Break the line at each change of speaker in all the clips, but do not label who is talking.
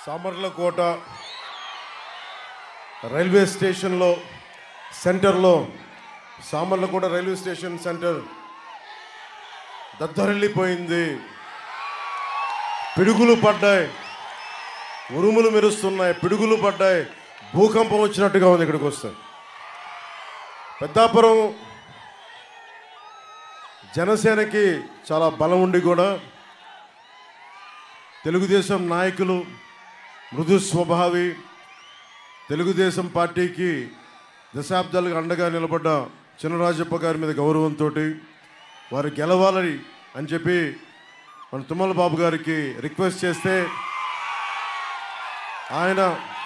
Samarlakota railway స్టేషన్లో సెంటర్లో Samarlakota railway station centre దద్దరిల్లిపోయింది పిడుగులు పడ్డాయి ఉరుములు మెరుస్తున్నాయి పిడుగులు పడ్డాయి భూకంపం వచ్చినట్టుగా ఉంది ఇక్కడికి వస్తే పెద్దాపురం జనసేనకి చాలా బలం ఉండి కూడా తెలుగుదేశం నాయకులు మృదు స్వభావి తెలుగుదేశం పార్టీకి దశాబ్దాలుగా అండగా నిలబడ్డ చినరాజప్ప గారి మీద గౌరవంతో వారు గెలవాలని అని చెప్పి మన తుమ్మల బాబు గారికి రిక్వెస్ట్ చేస్తే ఆయన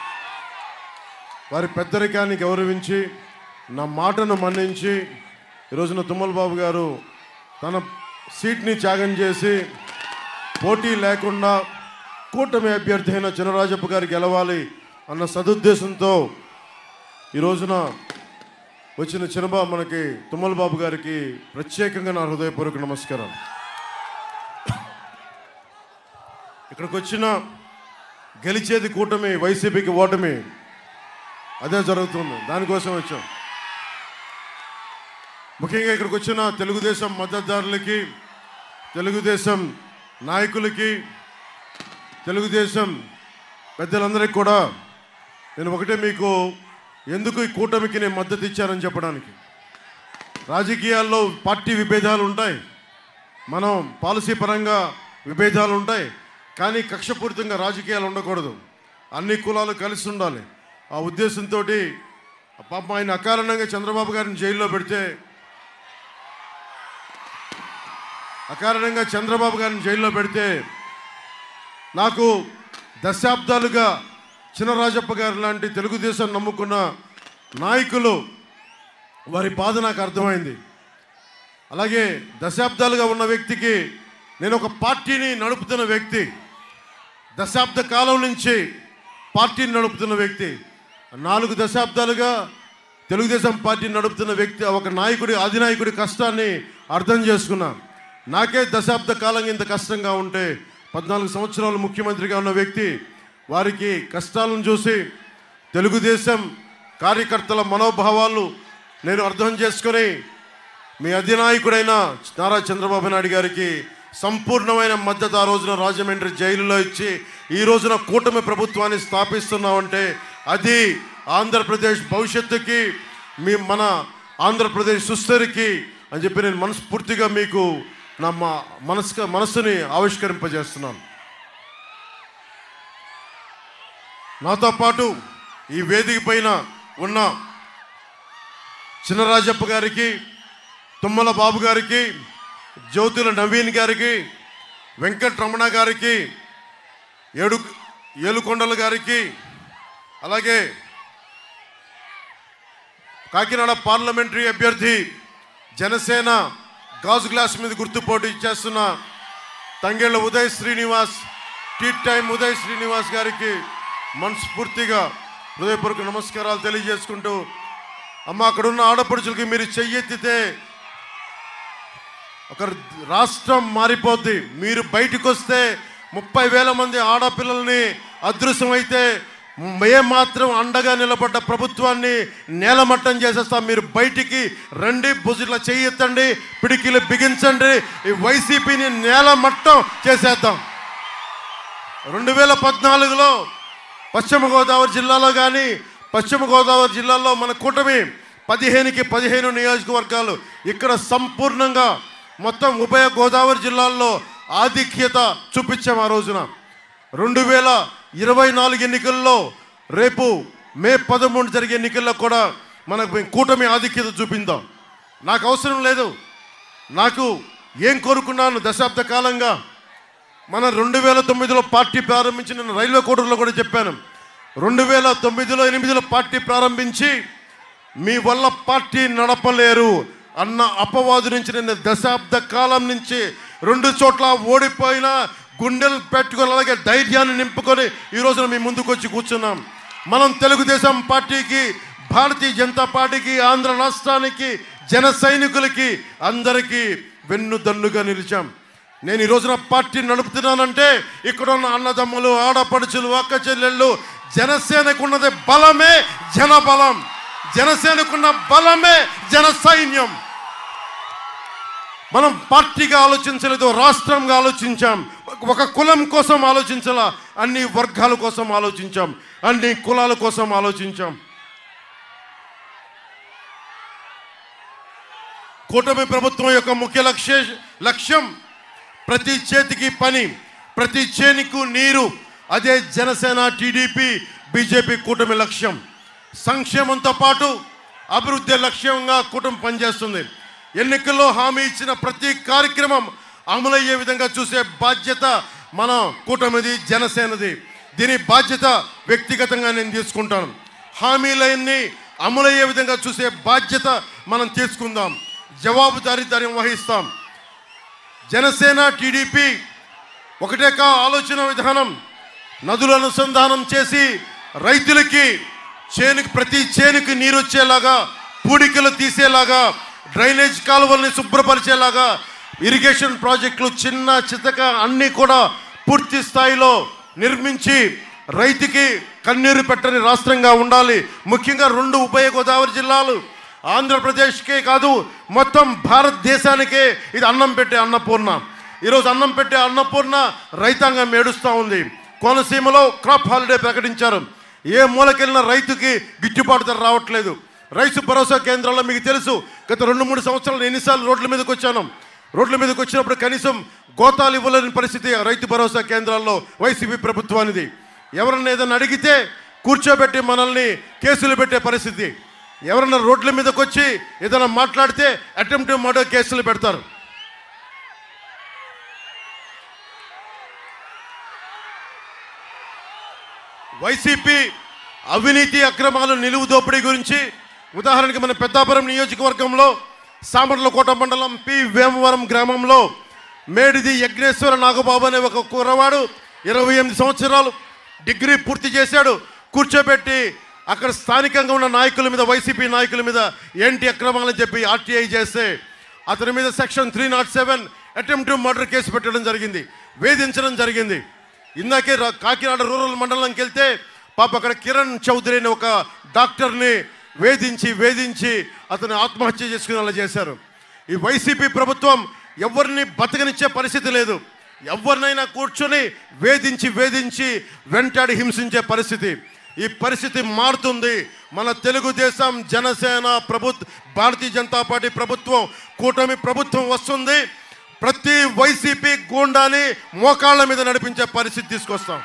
వారి పెద్దరికాన్ని గౌరవించి నా మాటను మన్నించి ఈరోజున తుమ్మల బాబు గారు తన సీట్ని త్యాగం చేసి పోటీ లేకుండా కూటమి అభ్యర్థి అయిన చినరాజప్ప గారు గెలవాలి అన్న సదుద్దేశంతో ఈ రోజున వచ్చిన చిన్నబాబు మనకి తుమ్మల బాబు గారికి ప్రత్యేకంగా నా హృదయపూర్వక నమస్కారం ఇక్కడికి వచ్చిన గెలిచేది కూటమి వైసీపీకి ఓటమి అదే జరుగుతుంది దానికోసం వచ్చాం ముఖ్యంగా ఇక్కడికి వచ్చిన తెలుగుదేశం మద్దతుదారులకి తెలుగుదేశం నాయకులకి తెలుగుదేశం పెద్దలందరికీ కూడా నేను ఒకటే మీకు ఎందుకు ఈ కూటమికి నేను మద్దతు ఇచ్చానని చెప్పడానికి రాజకీయాల్లో పార్టీ విభేదాలు ఉంటాయి మనం పాలసీ పరంగా విభేదాలు ఉంటాయి కానీ కక్షపూరితంగా రాజకీయాలు ఉండకూడదు అన్ని కులాలు కలిసి ఉండాలి ఆ ఉద్దేశంతో పాప ఆయన అకారణంగా చంద్రబాబు గారిని జైల్లో పెడితే అకారణంగా చంద్రబాబు గారిని జైల్లో పెడితే నాకు దశాబ్దాలుగా చినరాజప్ప గారు లాంటి తెలుగుదేశం నమ్ముకున్న నాయకులు వారి బాధ నాకు అర్థమైంది అలాగే దశాబ్దాలుగా ఉన్న వ్యక్తికి నేను ఒక పార్టీని నడుపుతున్న వ్యక్తి దశాబ్ద కాలం నుంచి పార్టీని నడుపుతున్న వ్యక్తి నాలుగు దశాబ్దాలుగా తెలుగుదేశం పార్టీని నడుపుతున్న వ్యక్తి ఒక నాయకుడి అధినాయకుడి కష్టాన్ని అర్థం చేసుకున్నా నాకే దశాబ్ద కాలంగా ఇంత కష్టంగా ఉంటే పద్నాలుగు సంవత్సరాలు ముఖ్యమంత్రిగా ఉన్న వ్యక్తి వారికి కష్టాలను చూసి తెలుగుదేశం కార్యకర్తల మనోభావాలు నేను అర్థం చేసుకొని మీ అధినాయకుడైన నారా చంద్రబాబు నాయుడు గారికి సంపూర్ణమైన మద్దతు ఆ రోజున రాజమండ్రి జైలులో ఇచ్చి ఈ రోజున కూటమి ప్రభుత్వాన్ని స్థాపిస్తున్నామంటే అది ఆంధ్రప్రదేశ్ భవిష్యత్తుకి మీ మన ఆంధ్రప్రదేశ్ సుస్థిరికి అని చెప్పి నేను మనస్ఫూర్తిగా మీకు నా మా మనసు మనస్సుని ఆవిష్కరింపజేస్తున్నాను నాతో పాటు ఈ వేదిక పైన ఉన్న చినరాజప్ప గారికి తుమ్మల బాబు గారికి జ్యోతుల నవీన్ గారికి వెంకట్రమణ గారికి ఏడు ఏలుకొండల గారికి అలాగే కాకినాడ పార్లమెంటరీ అభ్యర్థి జనసేన గాజు గ్లాస్ మీద గుర్తు పోటీ చేస్తున్న తంగేళ్ల ఉదయ్ శ్రీనివాస్ టీ టైం ఉదయ్ శ్రీనివాస్ గారికి మనస్ఫూర్తిగా హృదయపూర్వక నమస్కారాలు తెలియజేసుకుంటూ అమ్మ అక్కడున్న ఆడపడుచులకి మీరు చెయ్యెత్తితే ఒక రాష్ట్రం మారిపోద్ది మీరు బయటకు వస్తే ముప్పై వేల మంది ఆడపిల్లల్ని అదృశ్యమైతే ఏ మాత్రం అండగా నిలబడ్డ ప్రభుత్వాన్ని నేలమట్టం చేసేస్తాం మీరు బయటికి రండి భుజుల చెయ్యెత్తండి పిడికిలు బిగించండి ఈ వైసీపీని నేలమట్టం చేసేద్దాం రెండు వేల పద్నాలుగులో పశ్చిమ గోదావరి జిల్లాలో కానీ పశ్చిమ గోదావరి జిల్లాలో మన కూటమి పదిహేనుకి పదిహేను నియోజకవర్గాలు ఇక్కడ సంపూర్ణంగా మొత్తం ఉభయ గోదావరి జిల్లాల్లో ఆధిక్యత చూపించాం ఆ రోజున రెండు వేల ఇరవై నాలుగు ఎన్నికల్లో రేపు మే పదమూడు జరిగే ఎన్నికల్లో కూడా మనకు కూటమి ఆధిక్యత చూపిందాం నాకు అవసరం లేదు నాకు ఏం కోరుకున్నాను దశాబ్ద కాలంగా మన రెండు వేల తొమ్మిదిలో పార్టీ ప్రారంభించి నేను రైల్వే కోడూరులో కూడా చెప్పాను రెండు వేల తొమ్మిదిలో ఎనిమిదిలో పార్టీ ప్రారంభించి మీ వల్ల పార్టీ నడపలేరు అన్న అపవాదు నుంచి నేను దశాబ్ద కాలం నుంచి రెండు చోట్ల ఓడిపోయిన గుండెలు పెట్టుకొని అలాగే ధైర్యాన్ని నింపుకొని ఈ రోజున మీ ముందుకు వచ్చి కూర్చున్నాం మనం తెలుగుదేశం పార్టీకి భారతీయ జనతా పార్టీకి ఆంధ్ర రాష్ట్రానికి జన సైనికులకి అందరికీ వెన్నుదన్నుగా నిలిచాం నేను ఈ రోజున పార్టీ నడుపుతున్నానంటే ఇక్కడ ఉన్న అన్నదమ్ములు ఆడపడుచులు అక్క చెల్లెళ్ళు జనసేనకున్నది బలమే జన బలం జనసేనకున్న బలమే జన సైన్యం మనం పార్టీగా ఆలోచించలేదు రాష్ట్రంగా ఆలోచించాం ఒక కులం కోసం ఆలోచించాల అన్ని వర్గాల కోసం ఆలోచించాం అన్ని కులాల కోసం ఆలోచించాం కూటమి ప్రభుత్వం యొక్క ముఖ్య లక్ష్య లక్ష్యం ప్రతి చేతికి పని ప్రతి చేనికు నీరు అదే జనసేన టీడీపీ బీజేపీ కూటమి లక్ష్యం సంక్షేమంతో పాటు అభివృద్ధి లక్ష్యంగా కూటమి పనిచేస్తుంది ఎన్నికల్లో హామీ ఇచ్చిన ప్రతి కార్యక్రమం అమలయ్యే విధంగా చూసే బాధ్యత మన కూటమిది జనసేనది దీని బాధ్యత వ్యక్తిగతంగా నేను తీసుకుంటాను హామీలన్నీ అమలయ్యే విధంగా చూసే బాధ్యత మనం తీసుకుందాం జవాబుదారీతనం వహిస్తాం జనసేన టీడీపీ ఒకటే కా ఆలోచన విధానం నదుల అనుసంధానం చేసి రైతులకి చేనుకి ప్రతి చేనుకి నీరు వచ్చేలాగా పూడికలు తీసేలాగా డ్రైనేజ్ కాలువల్ని శుభ్రపరిచేలాగా ఇరిగేషన్ ప్రాజెక్టులు చిన్న చితక అన్నీ కూడా పూర్తి స్థాయిలో నిర్మించి రైతుకి కన్నీరు పెట్టని రాష్ట్రంగా ఉండాలి ముఖ్యంగా రెండు ఉభయ గోదావరి జిల్లాలు ఆంధ్రప్రదేశ్కే కాదు మొత్తం భారతదేశానికే ఇది అన్నం పెట్టే అన్నపూర్ణ ఈరోజు అన్నం పెట్టే అన్నపూర్ణ రైతాంగం ఏడుస్తూ ఉంది కోనసీమలో క్రాప్ హాలిడే ప్రకటించారు ఏ మూలకెళ్ళిన రైతుకి గిట్టుబాటు ధర రావట్లేదు రైతు భరోసా కేంద్రాల్లో మీకు తెలుసు గత రెండు మూడు సంవత్సరాలు ఎన్నిసార్లు రోడ్ల మీదకి వచ్చాను రోడ్ల మీదకి వచ్చినప్పుడు కనీసం గోతాలు ఇవ్వలేని పరిస్థితి ఆ రైతు భరోసా కేంద్రాల్లో వైసీపీ ప్రభుత్వానిది ఎవరన్నా ఏదైనా అడిగితే కూర్చోబెట్టి మనల్ని కేసులు పెట్టే పరిస్థితి ఎవరన్నా రోడ్ల మీదకి వచ్చి ఏదైనా మాట్లాడితే అటెంప్ట్ మర్డర్ కేసులు పెడతారు వైసీపీ అవినీతి అక్రమాలు నిలువు దోపిడీ గురించి ఉదాహరణకి మన పెద్దాపురం నియోజకవర్గంలో సామర్లకోట మండలం పి వేమవరం గ్రామంలో మేడిది యజ్ఞేశ్వర నాగబాబు అనే ఒక కుర్రవాడు ఇరవై ఎనిమిది సంవత్సరాలు డిగ్రీ పూర్తి చేశాడు కూర్చోబెట్టి అక్కడ స్థానికంగా ఉన్న నాయకుల మీద వైసీపీ నాయకుల మీద ఏంటి అక్రమాలని చెప్పి ఆర్టీఐ చేస్తే అతని మీద section three not seven attempt murder case పెట్టడం జరిగింది వేధించడం జరిగింది ఇందాకే రా- కాకినాడ రూరల్ మండలంకి వెళ్తే పాప అక్కడ కిరణ్ చౌదరి అనే ఒక డాక్టర్ని వేధించి వేధించి అతను ఆత్మహత్య చేసుకునేలా చేశారు ఈ వైసీపీ ప్రభుత్వం ఎవరిని బతకనిచ్చే పరిస్థితి లేదు ఎవరినైనా కూర్చొని వేధించి వేధించి వెంటాడి హింసించే పరిస్థితి ఈ పరిస్థితి మారుతుంది మన తెలుగుదేశం జనసేన ప్రభుత్వ భారతీయ జనతా పార్టీ ప్రభుత్వం కూటమి ప్రభుత్వం వస్తుంది ప్రతి వైసీపీ గూండాని మోకాళ్ళ మీద నడిపించే పరిస్థితి తీసుకొస్తాం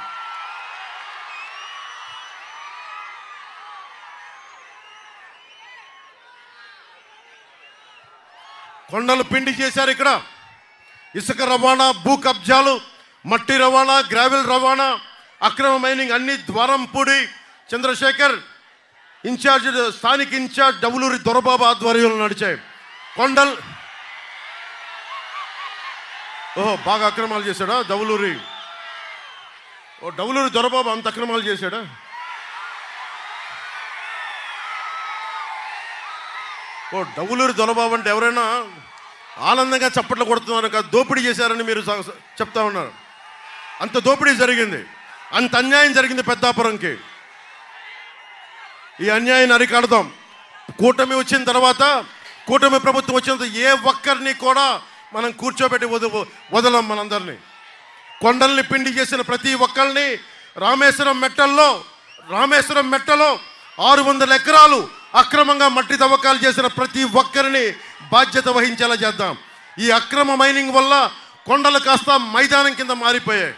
కొండలు పిండి చేశారు ఇక్కడ ఇసుక రవాణా భూ కబ్జాలు మట్టి రవాణా గ్రావెల్ రవాణా అక్రమ మైనింగ్ అన్ని ద్వారంపూడి చంద్రశేఖర్ ఇన్ఛార్జ్ స్థానిక ఇన్ఛార్జ్ డబులూరి దొరబాబు ఆధ్వర్యంలో నడిచాయి కొండల్ ఓహో బాగా అక్రమాలు చేశాడా డబులూరి ఓ డబులూరి దొరబాబు అంత అక్రమాలు చేశాడా ఓ డబులూరి దొరబాబు అంటే ఎవరైనా ఆనందంగా చప్పట్లు కొడుతున్నారు కదా దోపిడీ చేశారని మీరు స- స- చెప్తా ఉన్నారు అంత దోపిడీ జరిగింది అంత అన్యాయం జరిగింది పెద్దాపురంకి ఈ అన్యాయాన్ని అరికడదాం కూటమి వచ్చిన తర్వాత కూటమి ప్రభుత్వం వచ్చిన తర్వాత ఏ ఒక్కరిని కూడా మనం కూర్చోబెట్టి వద వదలం మనందరినీ కొండల్ని పిండి చేసిన ప్రతి ఒక్కరిని రామేశ్వరం మెట్టల్లో రామేశ్వరం మెట్టలో ఆరు వందల ఎకరాలు అక్రమంగా మట్టి తవ్వకాలు చేసిన ప్రతి ఒక్కరిని బాధ్యత వహించేలా చేద్దాం ఈ అక్రమ మైనింగ్ వల్ల కొండలు కాస్త మైదానం కింద మారిపోయాయి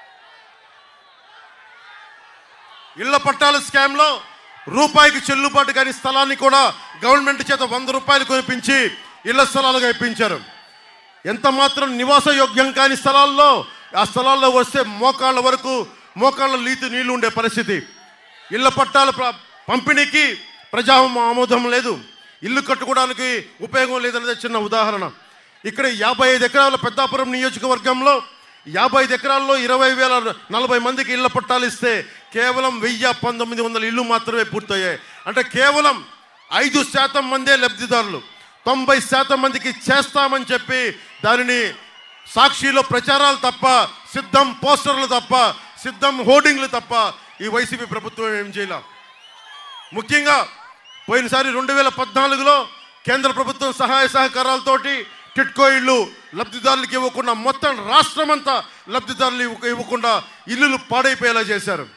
ఇళ్ల పట్టాల స్కామ్లో రూపాయికి చెల్లుబాటు కాని స్థలాన్ని కూడా గవర్నమెంట్ చేత వంద రూపాయలు కొనిపించి ఇళ్ల స్థలాలుగా ఇప్పించారు ఎంత మాత్రం నివాస యోగ్యం కాని స్థలాల్లో ఆ స్థలాల్లో వస్తే మోకాళ్ళ వరకు మోకాళ్ళ లీతు నీళ్లు ఉండే పరిస్థితి ఇళ్ల పట్టాల ప్ర- పంపిణీకి ప్రజా ఆమోదం లేదు ఇల్లు కట్టుకోవడానికి ఉపయోగం లేదనేది చిన్న ఉదాహరణ ఇక్కడ యాభై ఐదు ఎకరాల పెద్దాపురం నియోజకవర్గంలో యాభై ఐదు ఎకరాల్లో ఇరవై వేల నలభై మందికి ఇళ్ల పట్టాలు ఇస్తే కేవలం వెయ్యి పంతొమ్మిది వందల ఇల్లు మాత్రమే పూర్తయ్యాయి అంటే కేవలం ఐదు శాతం మందే లబ్ధిదారులు తొంభై శాతం మందికి చేస్తామని చెప్పి దానిని సాక్షిలో ప్రచారాలు తప్ప సిద్ధం పోస్టర్లు తప్ప సిద్ధం హోర్డింగ్లు తప్ప ఈ వైసీపీ ప్రభుత్వం ఏం చేయలేం ముఖ్యంగా పోయినసారి రెండు వేల పద్నాలుగులో కేంద్ర ప్రభుత్వం సహాయ సహకారాలతోటి టిట్కో ఇళ్ళు లబ్ధిదారులకు ఇవ్వకుండా మొత్తం రాష్ట్రమంతా లబ్ధిదారులు ఇవ్వ- ఇవ్వకుండా ఇల్లులు పాడైపోయేలా చేశారు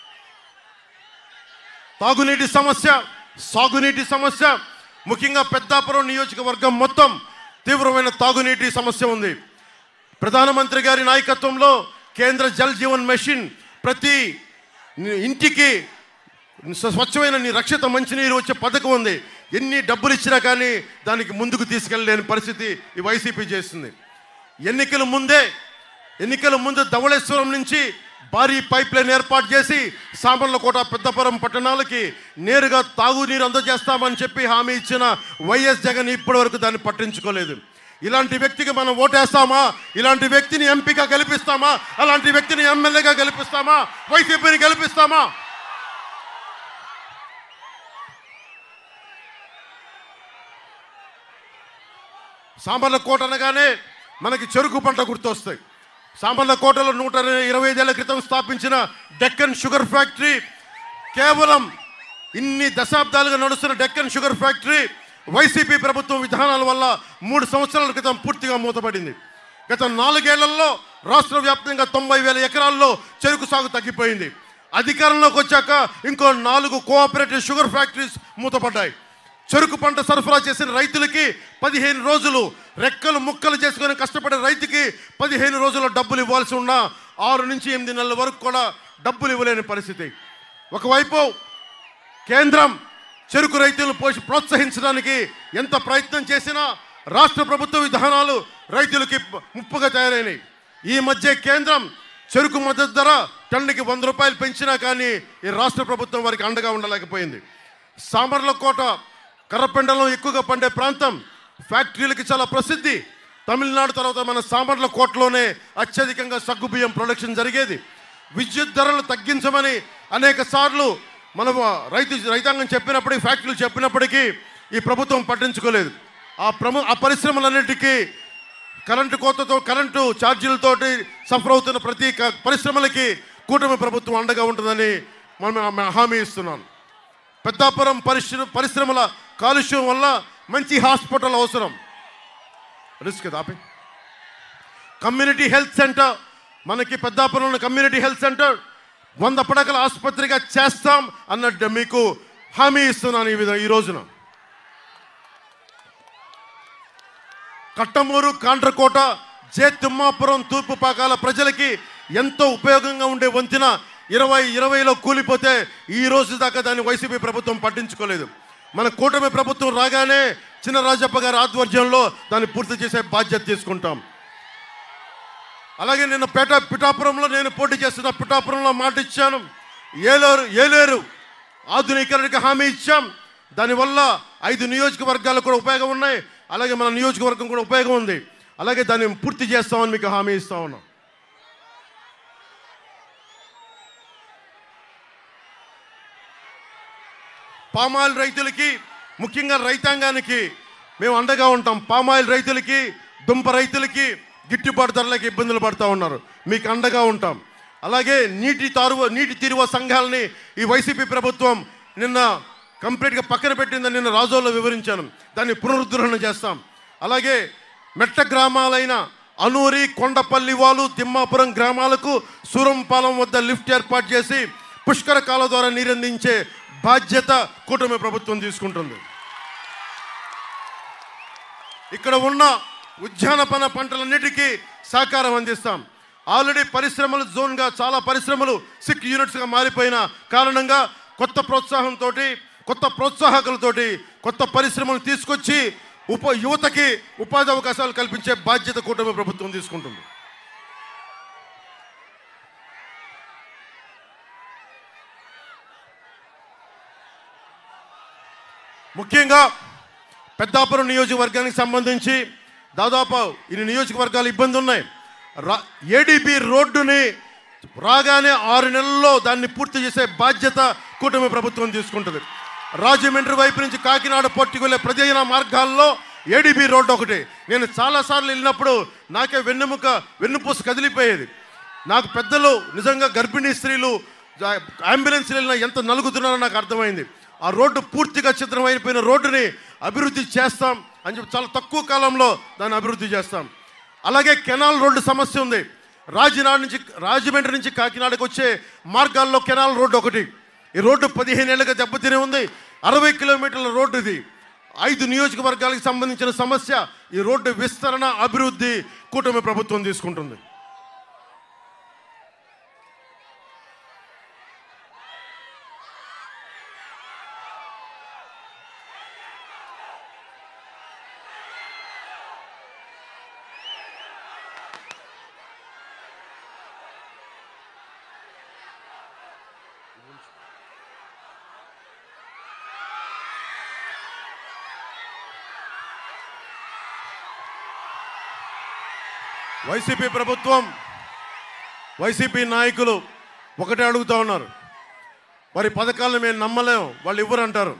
తాగునీటి సమస్య సాగునీటి సమస్య ముఖ్యంగా పెద్దాపురం నియోజకవర్గం మొత్తం తీవ్రమైన తాగునీటి సమస్య ఉంది ప్రధానమంత్రి గారి నాయకత్వంలో కేంద్ర జల్ జీవన్ మెషిన్ ప్రతి ఇంటికి స్వ- స్వచ్ఛమైన నీ రక్షిత మంచినీరు వచ్చే పథకం ఉంది ఎన్ని డబ్బులు ఇచ్చినా కానీ దానికి ముందుకు తీసుకెళ్ళలేని పరిస్థితి ఈ వైసీపీ చేస్తుంది ఎన్నికల ముందే ఎన్నికల ముందు ధవళేశ్వరం నుంచి భారీ పైప్ లైన్ ఏర్పాటు చేసి సామర్లకోట పెద్దపురం పట్టణాలకి నేరుగా తాగునీరు అందజేస్తామని చెప్పి హామీ ఇచ్చిన వైఎస్ జగన్ ఇప్పటి వరకు దాన్ని పట్టించుకోలేదు ఇలాంటి వ్యక్తికి మనం ఓటేస్తామా ఇలాంటి వ్యక్తిని ఎంపీగా గెలిపిస్తామా అలాంటి వ్యక్తిని ఎమ్మెల్యేగా గెలిపిస్తామా వైసీపీని గెలిపిస్తామా సాంబర్లకోట అనగానే మనకి చెరుకు పంట గుర్తొస్తాయి సాంబర్లకోటలో నూట ఇరవై ఐదేళ్ల క్రితం స్థాపించిన డెక్కన్ షుగర్ ఫ్యాక్టరీ కేవలం ఇన్ని దశాబ్దాలుగా నడుస్తున్న డెక్కన్ షుగర్ ఫ్యాక్టరీ వైసీపీ ప్రభుత్వం విధానాల వల్ల మూడు సంవత్సరాల క్రితం పూర్తిగా మూతపడింది గత నాలుగేళ్లలో రాష్ట్ర వ్యాప్తంగా తొంభై వేల ఎకరాల్లో చెరుకు సాగు తగ్గిపోయింది అధికారంలోకి వచ్చాక ఇంకో నాలుగు కోఆపరేటివ్ షుగర్ ఫ్యాక్టరీస్ మూతపడ్డాయి చెరుకు పంట సరఫరా చేసిన రైతులకి పదిహేను రోజులు రెక్కలు ముక్కలు చేసుకొని కష్టపడే రైతుకి పదిహేను రోజుల డబ్బులు ఇవ్వాల్సి ఉన్న ఆరు నుంచి ఎనిమిది నెలల వరకు కూడా డబ్బులు ఇవ్వలేని పరిస్థితి ఒకవైపు కేంద్రం చెరుకు రైతులను పోషి ప్రోత్సహించడానికి ఎంత ప్రయత్నం చేసినా రాష్ట్ర ప్రభుత్వ విధానాలు రైతులకి ముప్పుగా తయారైనాయి ఈ మధ్య కేంద్రం చెరుకు మద్దతు ధర టన్నుకి వంద రూపాయలు పెంచినా కానీ ఈ రాష్ట్ర ప్రభుత్వం వారికి అండగా ఉండలేకపోయింది సామర్లకోట కర్రపెండలం ఎక్కువగా పండే ప్రాంతం ఫ్యాక్టరీలకి చాలా ప్రసిద్ధి తమిళనాడు తర్వాత మన సామర్లకోటలోనే అత్యధికంగా సగ్గుబియ్యం ప్రొడక్షన్ జరిగేది విద్యుత్ ధరలు తగ్గించమని అనేక సార్లు మన రైతు రైతాంగం చెప్పినప్పటికీ ఫ్యాక్టరీలు చెప్పినప్పటికీ ఈ ప్రభుత్వం పట్టించుకోలేదు ఆ ప్రము ఆ పరిశ్రమలన్నిటికీ కరెంటు కోతతో కరెంటు ఛార్జీలతోటి సఫర్ అవుతున్న ప్రతి క- పరిశ్రమలకి కూటమి ప్రభుత్వం అండగా ఉంటుందని మనం మనం హామీ ఇస్తున్నాను పెద్దాపురం పరిశ్రమ పరిశ్రమల కాలుష్యం వల్ల మంచి హాస్పిటల్ అవసరం రిస్క్ దాపే కమ్యూనిటీ హెల్త్ సెంటర్ మనకి పెద్దాపురంలో కమ్యూనిటీ హెల్త్ సెంటర్ వంద పడకల ఆసుపత్రిగా చేస్తాం అన్నట్టు మీకు హామీ ఇస్తున్నాను ఈ విధంగా ఈ రోజున కట్టమూరు కాండ్రకోట జే తిమ్మాపురం తూర్పు పాకాల ప్రజలకి ఎంతో ఉపయోగంగా ఉండే వంతెన ఇరవై ఇరవైలో కూలిపోతే ఈ రోజు దాకా దాన్ని వైసీపీ ప్రభుత్వం పట్టించుకోలేదు మన కూటమి ప్రభుత్వం రాగానే చిన్నరాజప్ప గారి ఆధ్వర్యంలో దాన్ని పూర్తి చేసే బాధ్యత తీసుకుంటాం అలాగే నిన్న పేట పిఠాపురంలో నేను పోటీ చేస్తున్న పిఠాపురంలో మాట ఇచ్చాను ఏలేరు ఏలేరు ఆధునీకరణకి హామీ ఇచ్చాం దానివల్ల ఐదు నియోజకవర్గాలకు కూడా ఉపయోగం ఉన్నాయి అలాగే మన నియోజకవర్గం కూడా ఉపయోగం ఉంది అలాగే దాన్ని పూర్తి చేస్తామని మీకు హామీ ఇస్తా ఉన్నాం పామాయిల్ రైతులకి ముఖ్యంగా రైతాంగానికి మేము అండగా ఉంటాం పామాయిల్ రైతులకి దుంప రైతులకి గిట్టుబాటు ధరలకి ఇబ్బందులు పడుతూ ఉన్నారు మీకు అండగా ఉంటాం అలాగే నీటి తారువ నీటి తీరువ సంఘాలని ఈ వైసీపీ ప్రభుత్వం నిన్న కంప్లీట్గా పక్కన పెట్టిందని నిన్న రాజోలో వివరించాను దాన్ని పునరుద్ధరణ చేస్తాం అలాగే మెట్ట గ్రామాలైన అనూరి కొండపల్లి వాలు తిమ్మాపురం గ్రామాలకు సూరంపాలెం వద్ద లిఫ్ట్ ఏర్పాటు చేసి పుష్కర కాల ద్వారా నీరందించే బాధ్యత కూటమి ప్రభుత్వం తీసుకుంటుంది ఇక్కడ ఉన్న ఉద్యానపన పంటలన్నిటికీ సహకారం అందిస్తాం ఆల్రెడీ పరిశ్రమలు జోన్గా చాలా పరిశ్రమలు సిక్ యూనిట్స్గా మారిపోయిన కారణంగా కొత్త ప్రోత్సాహంతో కొత్త ప్రోత్సాహకులతోటి కొత్త పరిశ్రమలు తీసుకొచ్చి ఉప యువతకి ఉపాధి అవకాశాలు కల్పించే బాధ్యత కూటమి ప్రభుత్వం తీసుకుంటుంది ముఖ్యంగా పెద్దాపురం నియోజకవర్గానికి సంబంధించి దాదాపు ఇన్ని నియోజకవర్గాలు ఇబ్బంది ఉన్నాయి రా ఏడీబీ రోడ్డుని రాగానే ఆరు నెలల్లో దాన్ని పూర్తి చేసే బాధ్యత కూటమి ప్రభుత్వం తీసుకుంటుంది రాజమండ్రి వైపు నుంచి కాకినాడ పోర్టుకు వెళ్ళే ప్రజల మార్గాల్లో ఏడీబీ రోడ్డు ఒకటి నేను చాలాసార్లు వెళ్ళినప్పుడు నాకే వెన్నెముక వెన్నుపూస కదిలిపోయేది నాకు పెద్దలు నిజంగా గర్భిణీ స్త్రీలు జా- అంబులెన్స్ వెళ్ళినా ఎంత నలుగుతున్నారో నాకు అర్థమైంది ఆ రోడ్డు పూర్తిగా చిత్రమైపోయిన రోడ్డుని అభివృద్ధి చేస్తాం అని చెప్పి చాలా తక్కువ కాలంలో దాన్ని అభివృద్ధి చేస్తాం అలాగే కెనాల్ రోడ్డు సమస్య ఉంది రాజనాడు నుంచి రాజమండ్రి నుంచి కాకినాడకు వచ్చే మార్గాల్లో కెనాల్ రోడ్డు ఒకటి ఈ రోడ్డు పదిహేను ఏళ్ళుగా దెబ్బతినే ఉంది అరవై కిలోమీటర్ల రోడ్డు ఇది ఐదు నియోజకవర్గాలకు సంబంధించిన సమస్య ఈ రోడ్డు విస్తరణ అభివృద్ధి కూటమి ప్రభుత్వం తీసుకుంటుంది వైసీపీ ప్రభుత్వం వైసీపీ నాయకులు ఒకటే అడుగుతా ఉన్నారు వారి పథకాలను మేము నమ్మలేం వాళ్ళు ఇవ్వరు అంటారు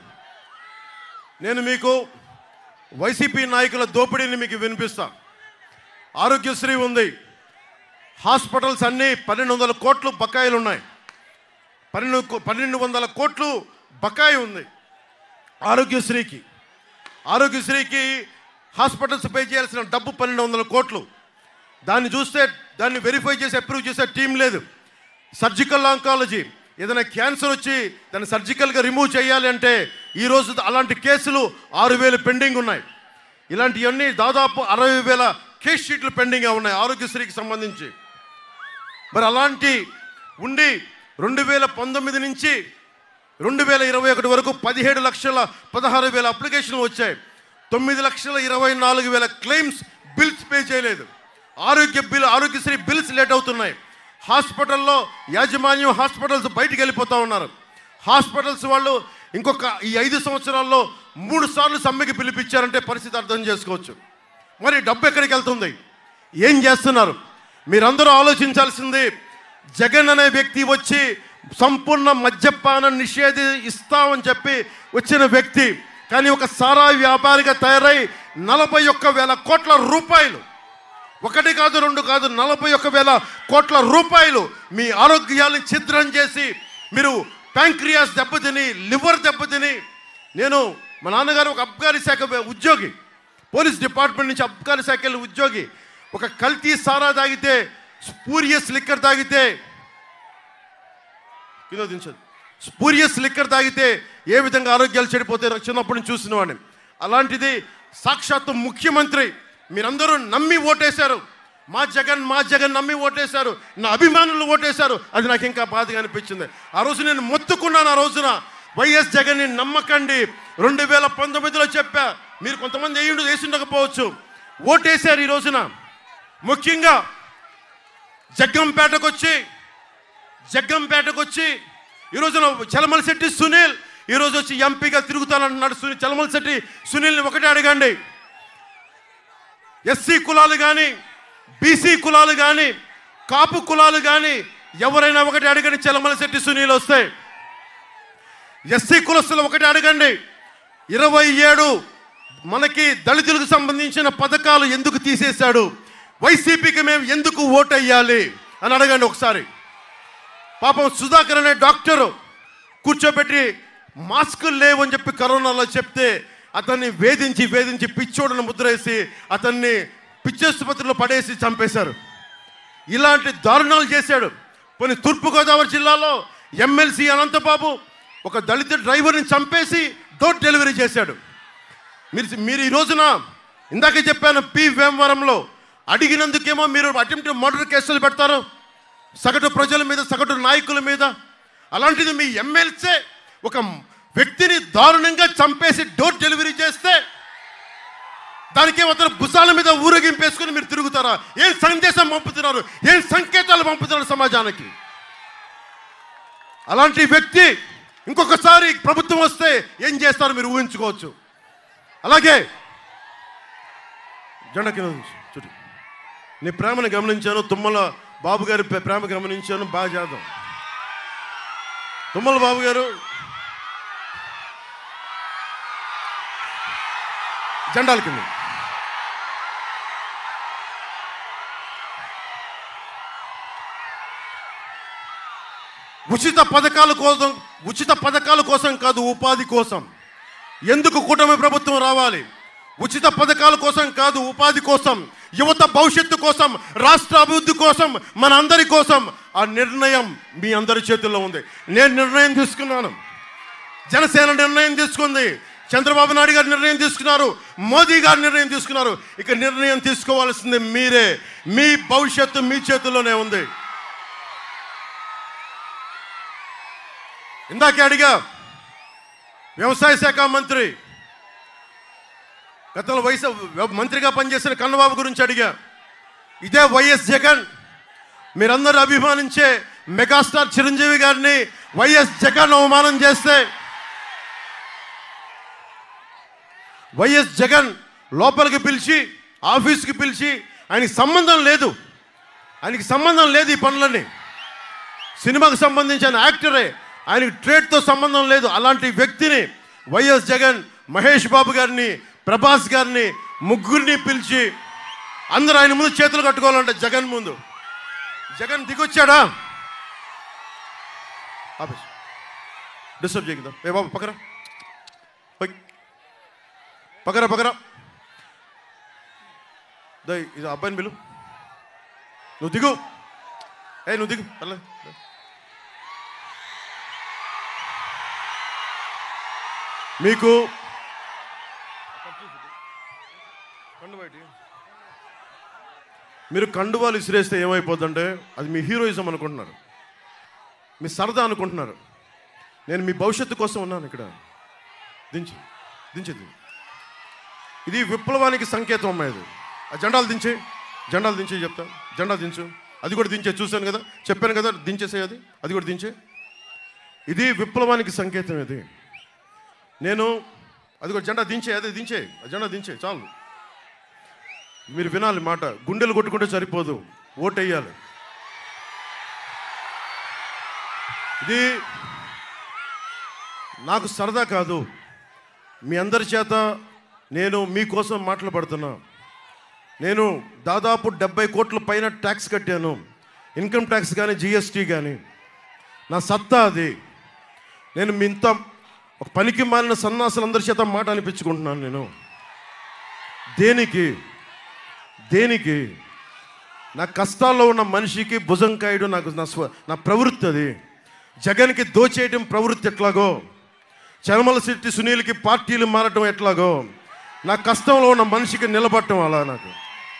నేను మీకు వైసీపీ నాయకుల దోపిడీని మీకు వినిపిస్తా ఆరోగ్యశ్రీ ఉంది హాస్పిటల్స్ అన్నీ పన్నెండు వందల కోట్లు బకాయిలు ఉన్నాయి పన్నెండు కో- పన్నెండు వందల కోట్లు బకాయి ఉంది ఆరోగ్యశ్రీకి ఆరోగ్యశ్రీకి హాస్పిటల్స్ పే చేయాల్సిన డబ్బు పన్నెండు వందల కోట్లు దాన్ని చూస్తే దాన్ని వెరిఫై చేసి అప్రూవ్ చేసే టీం లేదు సర్జికల్ ఆంకాలజీ ఏదైనా క్యాన్సర్ వచ్చి దాన్ని సర్జికల్గా రిమూవ్ చేయాలి అంటే ఈరోజు అలాంటి కేసులు ఆరు వేలు పెండింగ్ ఉన్నాయి ఇలాంటివన్నీ దాదాపు అరవై వేల కేస్ షీట్లు పెండింగ్గా ఉన్నాయి ఆరోగ్యశ్రీకి సంబంధించి మరి అలాంటి ఉండి రెండు వేల పంతొమ్మిది నుంచి రెండు వేల ఇరవై ఒకటి వరకు పదిహేడు లక్షల పదహారు వేల అప్లికేషన్లు వచ్చాయి తొమ్మిది లక్షల ఇరవై నాలుగు వేల క్లెయిమ్స్ బిల్స్ పే చేయలేదు ఆరోగ్య బిల్ ఆరోగ్యశ్రీ బిల్స్ లేట్ అవుతున్నాయి హాస్పిటల్లో యాజమాన్యం హాస్పిటల్స్ బయటికి వెళ్ళిపోతూ ఉన్నారు హాస్పిటల్స్ వాళ్ళు ఇంకొక ఈ ఐదు సంవత్సరాల్లో మూడు సార్లు సమ్మెకి పిలిపించారంటే పరిస్థితి అర్థం చేసుకోవచ్చు మరి డబ్బు ఎక్కడికి వెళ్తుంది ఏం చేస్తున్నారు మీరందరూ ఆలోచించాల్సింది జగన్ అనే వ్యక్తి వచ్చి సంపూర్ణ మద్యపాన నిషేధి ఇస్తామని చెప్పి వచ్చిన వ్యక్తి కానీ ఒక సారాయి వ్యాపారిగా తయారై నలభై ఒక్క వేల కోట్ల రూపాయలు ఒకటి కాదు రెండు కాదు నలభై ఒక్క వేల కోట్ల రూపాయలు మీ ఆరోగ్యాన్ని ఛిద్రం చేసి మీరు ప్యాంక్రియాస్ దెబ్బతిని లివర్ దెబ్బతిని నేను మా నాన్నగారు ఒక అబ్కారీ శాఖ ఉద్యోగి పోలీస్ డిపార్ట్మెంట్ నుంచి అబ్కారీ శాఖ వెళ్ళి ఉద్యోగి ఒక కల్తీ సారా తాగితే స్పూరియస్ లిక్కర్ తాగితే కింద దించదు స్పూరియస్ లిక్కర్ తాగితే ఏ విధంగా ఆరోగ్యాలు చెడిపోతే నాకు చిన్నప్పటి నుంచి చూసిన వాడిని అలాంటిది సాక్షాత్తు ముఖ్యమంత్రి మీరందరూ నమ్మి ఓటేశారు మా జగన్ మా జగన్ నమ్మి ఓటేశారు నా అభిమానులు ఓటేశారు అది నాకు ఇంకా బాధగా అనిపించింది ఆ రోజు నేను మొత్తుకున్నాను ఆ రోజున వైఎస్ జగన్ని నమ్మకండి రెండు వేల పంతొమ్మిదిలో చెప్పా మీరు కొంతమంది వేయండు వేసి ఉండకపోవచ్చు ఓటేశారు ఈ రోజున ముఖ్యంగా జగ్గంపేటకు వచ్చి జగ్గంపేటకు వచ్చి ఈ రోజున చలమల శెట్టి సునీల్ ఈ రోజు వచ్చి ఎంపీగా తిరుగుతానంటున్నాడు సునీల్ చలమల శెట్టి సునీల్ని ఒకటే అడగండి ఎస్సీ కులాలు కానీ బీసీ కులాలు కానీ కాపు కులాలు కానీ ఎవరైనా ఒకటి అడగండి చలమల శెట్టి సునీల్ వస్తే ఎస్సీ కులస్తులు ఒకటి అడగండి ఇరవై ఏడు మనకి దళితులకు సంబంధించిన పథకాలు ఎందుకు తీసేశాడు వైసీపీకి మేము ఎందుకు ఓటెయ్యాలి అని అడగండి ఒకసారి పాపం సుధాకర్ అనే డాక్టరు కూర్చోబెట్టి మాస్కులు లేవు అని చెప్పి కరోనాలో చెప్తే అతన్ని వేధించి వేధించి పిచ్చోడను ముద్రేసి అతన్ని పిచ్చాసుపత్రిలో పడేసి చంపేశారు ఇలాంటి దారుణాలు చేశాడు కొన్ని తూర్పుగోదావరి జిల్లాలో ఎమ్మెల్సీ అనంతబాబు ఒక దళిత డ్రైవర్ని చంపేసి డోర్ డెలివరీ చేశాడు మీరు మీరు ఈ రోజున ఇందాక చెప్పాను పి వేమవరంలో అడిగినందుకేమో మీరు అటెంప్ట్ మర్డర్ కేసులు పెడతారు సగటు ప్రజల మీద సగటు నాయకుల మీద అలాంటిది మీ ఎమ్మెల్సే ఒక వ్యక్తిని దారుణంగా చంపేసి డోర్ డెలివరీ చేస్తే దానికి అతను భుజాల మీద ఊరేగింపేసుకుని మీరు తిరుగుతారా ఏం సందేశం పంపుతున్నారు ఏం సంకేతాలు పంపుతున్నారు సమాజానికి అలాంటి వ్యక్తి ఇంకొకసారి ప్రభుత్వం వస్తే ఏం చేస్తారో మీరు ఊహించుకోవచ్చు అలాగే జెండా కింద ఉంచు, చూడు నీ ప్రేమను గమనించాను తుమ్మల బాబు గారి ప్రే- ప్రేమ గమనించాను బాగా చేద్దాం తుమ్మల బాబు గారు జెండాల కింద ఉచిత పథకాల కోసం ఉచిత పథకాల కోసం కాదు ఉపాధి కోసం ఎందుకు కూటమి ప్రభుత్వం రావాలి ఉచిత పథకాల కోసం కాదు ఉపాధి కోసం యువత భవిష్యత్తు కోసం రాష్ట్ర అభివృద్ధి కోసం మన అందరి కోసం ఆ నిర్ణయం మీ అందరి చేతుల్లో ఉంది నేను నిర్ణయం తీసుకున్నాను జనసేన నిర్ణయం తీసుకుంది చంద్రబాబు నాయుడు గారు నిర్ణయం తీసుకున్నారు మోదీ గారు నిర్ణయం తీసుకున్నారు ఇక నిర్ణయం తీసుకోవాల్సింది మీరే మీ భవిష్యత్తు మీ చేతుల్లోనే ఉంది ఇందాకే అడిగా వ్యవసాయ శాఖ మంత్రి గతంలో వయసు మంత్రిగా పనిచేసిన కన్నబాబు గురించి అడిగా ఇదే వైఎస్ జగన్ మీరందరూ అభిమానించే మెగాస్టార్ చిరంజీవి గారిని వైఎస్ జగన్ అవమానం చేస్తే వైఎస్ జగన్ లోపలికి పిలిచి ఆఫీస్కి పిలిచి ఆయనకి సంబంధం లేదు ఆయనకి సంబంధం లేదు ఈ పనులన్నీ సినిమాకు సంబంధించిన యాక్టరే ఆయనకి ట్రేడ్తో సంబంధం లేదు అలాంటి వ్యక్తిని వైఎస్ జగన్ మహేష్ బాబు గారిని ప్రభాస్ గారిని ముగ్గురిని పిలిచి అందరూ ఆయన ముందు చేతులు కట్టుకోవాలంటే జగన్ ముందు జగన్ దిగొచ్చాడా ఆఫీస్ డిస్టర్బ్ చేయగదా ఏ బాబు పక్కరా పోయ్. పక్కరా పక్కరా దో ఇది అబ్బాయిని పిలు నువ్వు దిగు ఏ నువ్వు దిగు పర్లేదు మీకు మీరు కండువాలు విసిరేస్తే ఏమైపోద్దంటే అది మీ హీరోయిజం అనుకుంటున్నారు మీ సరదా అనుకుంటున్నారు నేను మీ భవిష్యత్తు కోసం ఉన్నాను ఇక్కడ దించి దించేది ఇది విప్లవానికి సంకేతం అమ్మా ఇది ఆ జెండాలు దించే జెండాలు దించే చెప్తా జెండా దించు అది కూడా దించే చూశాను కదా చెప్పాను కదా దించేసే అది అది కూడా దించే ఇది విప్లవానికి సంకేతం ఇది నేను అది కూడా జెండా దించే అదే దించే ఆ జెండా దించే చాలు మీరు వినాలి మాట గుండెలు కొట్టుకుంటే సరిపోదు ఓటు వేయాలి ఇది నాకు సరదా కాదు మీ అందరి చేత నేను మీకోసం మాటలు పడుతున్నా నేను దాదాపు డెబ్బై కోట్ల పైన ట్యాక్స్ కట్టాను ఇన్కమ్ ట్యాక్స్ కానీ జిఎస్టీ కానీ నా సత్తా అది నేను మీ ఇంత ఒక పనికి మాలిన సన్నాసులందరి చేత మాట అనిపించుకుంటున్నాను నేను దేనికి దేనికి నా కష్టాల్లో ఉన్న మనిషికి భుజం కాయడు నాకు నా స్వ నా ప్రవృత్తి అది జగన్కి దోచేయడం ప్రవృత్తి ఎట్లాగో చనమల శెట్టి సునీల్కి పార్టీలు మారటం ఎట్లాగో నా కష్టంలో ఉన్న మనిషికి నిలబడటం అలా నాకు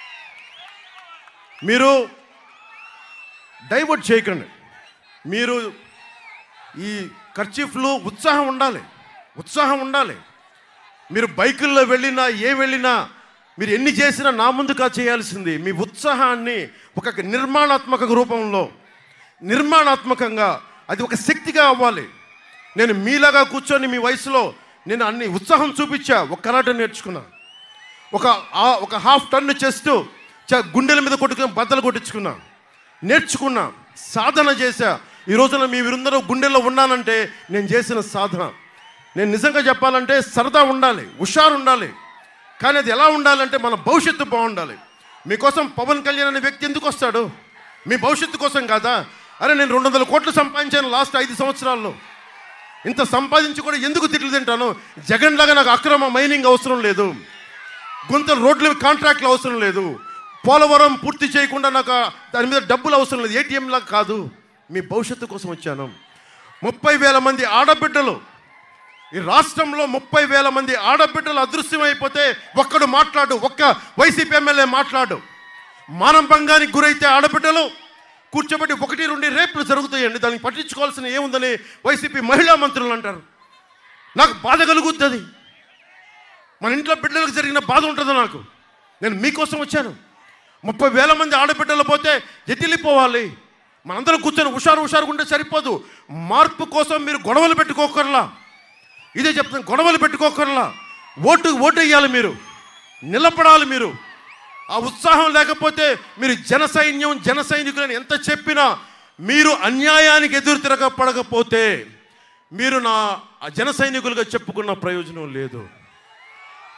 మీరు డైవర్ట్ చేయకండి మీరు ఈ ఖర్చీఫ్లు ఉత్సాహం ఉండాలి ఉత్సాహం ఉండాలి మీరు బైకుల్లో వెళ్ళినా ఏ వెళ్ళినా మీరు ఎన్ని చేసినా నా ముందుగా చేయాల్సింది మీ ఉత్సాహాన్ని ఒక నిర్మాణాత్మక రూపంలో నిర్మాణాత్మకంగా అది ఒక శక్తిగా అవ్వాలి నేను మీలాగా కూర్చొని మీ వయసులో నేను అన్ని ఉత్సాహం చూపించా ఒక కరాటే నేర్చుకున్నా ఒక ఆ- ఒక హాఫ్ టన్ను చేస్తూ చ- గుండెల మీద కొట్టుకుని బద్దలు కొట్టించుకున్నా నేర్చుకున్నా సాధన చేశా ఈ రోజున మీ వీరందరూ గుండెల్లో ఉన్నానంటే నేను చేసిన సాధన నేను నిజంగా చెప్పాలంటే సరదా ఉండాలి హుషారు ఉండాలి కానీ అది ఎలా ఉండాలంటే మన భవిష్యత్తు బాగుండాలి మీకోసం పవన్ కళ్యాణ్ అనే వ్యక్తి ఎందుకు వస్తాడు మీ భవిష్యత్తు కోసం కాదా అరే నేను రెండు వందల కోట్లు సంపాదించాను లాస్ట్ ఐదు సంవత్సరాల్లో ఇంత సంపాదించి కూడా ఎందుకు తిట్లు తింటాను జగన్ లాగా నాకు అక్రమ మైనింగ్ అవసరం లేదు గుంత రోడ్ల కాంట్రాక్ట్లు అవసరం లేదు పోలవరం పూర్తి చేయకుండా నాకు ఆ- దాని మీద డబ్బులు అవసరం లేదు ఏటీఎం లాగా కాదు మీ భవిష్యత్తు కోసం వచ్చాను ముప్పై వేల మంది ఆడబిడ్డలు ఈ రాష్ట్రంలో ముప్పై వేల మంది ఆడబిడ్డలు అదృశ్యమైపోతే ఒక్కడు మాట్లాడు ఒక్క వైసీపీ ఎమ్మెల్యే మాట్లాడు మానభంగానికి గురైతే ఆడబిడ్డలు కూర్చోబెట్టి ఒకటి రెండు రేపులు జరుగుతాయండి దానికి పట్టించుకోవాల్సిన ఏముందని వైసీపీ మహిళా మంత్రులు అంటారు నాకు బాధ కలుగుతుంది మన ఇంట్లో బిడ్డలకు జరిగిన బాధ ఉంటుంది నాకు నేను మీకోసం వచ్చాను ముప్పై వేల మంది ఆడబిడ్డలు పోతే ఎదిలిపోవాలి మనందరం కూర్చొని హుషారు హుషారు ఉంటే సరిపోదు మార్పు కోసం మీరు గొడవలు పెట్టుకోకర్లా ఇదే చెప్తాను గొడవలు పెట్టుకోకర్లా ఓటు ఓటు వేయాలి మీరు నిలబడాలి మీరు ఆ ఉత్సాహం లేకపోతే మీరు జన సైన్యం జన సైనికులని ఎంత చెప్పినా మీరు అన్యాయానికి ఎదురు తిరగపడకపోతే మీరు నా ఆ జన సైనికులుగా చెప్పుకున్న ప్రయోజనం లేదు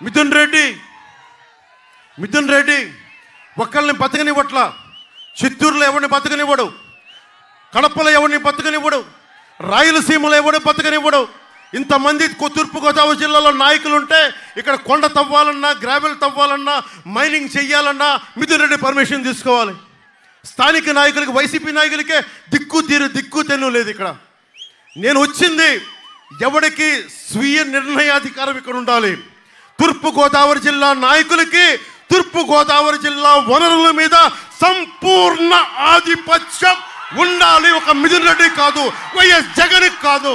మిథున్ రెడ్డి మిథున్ రెడ్డి ఒక్కళ్ళని బతకనివ్వట్ల చిత్తూరులో ఎవరిని బతకనివ్వడు కడపలో ఎవరిని బతకనివ్వడు రాయలసీమలో ఎవడు బతకనివ్వడు ఇంతమంది కొ- తూర్పుగోదావరి జిల్లాలో నాయకులు ఉంటే ఇక్కడ కొండ తవ్వాలన్నా గ్రావెల్ తవ్వాలన్నా మైనింగ్ చెయ్యాలన్నా మిథున్ రెడ్డి పర్మిషన్ తీసుకోవాలి స్థానిక నాయకులకి వైసీపీ నాయకులకే దిక్కు తీరు దిక్కు తెన్ను లేదు ఇక్కడ నేను వచ్చింది ఎవడికి స్వీయ నిర్ణయాధికారం ఇక్కడ ఉండాలి తూర్పు గోదావరి జిల్లా నాయకులకి తూర్పు గోదావరి జిల్లా వనరుల మీద సంపూర్ణ ఆధిపత్యం ఉండాలి ఒక మిథున్ రెడ్డి కాదు వైఎస్ జగన్ కాదు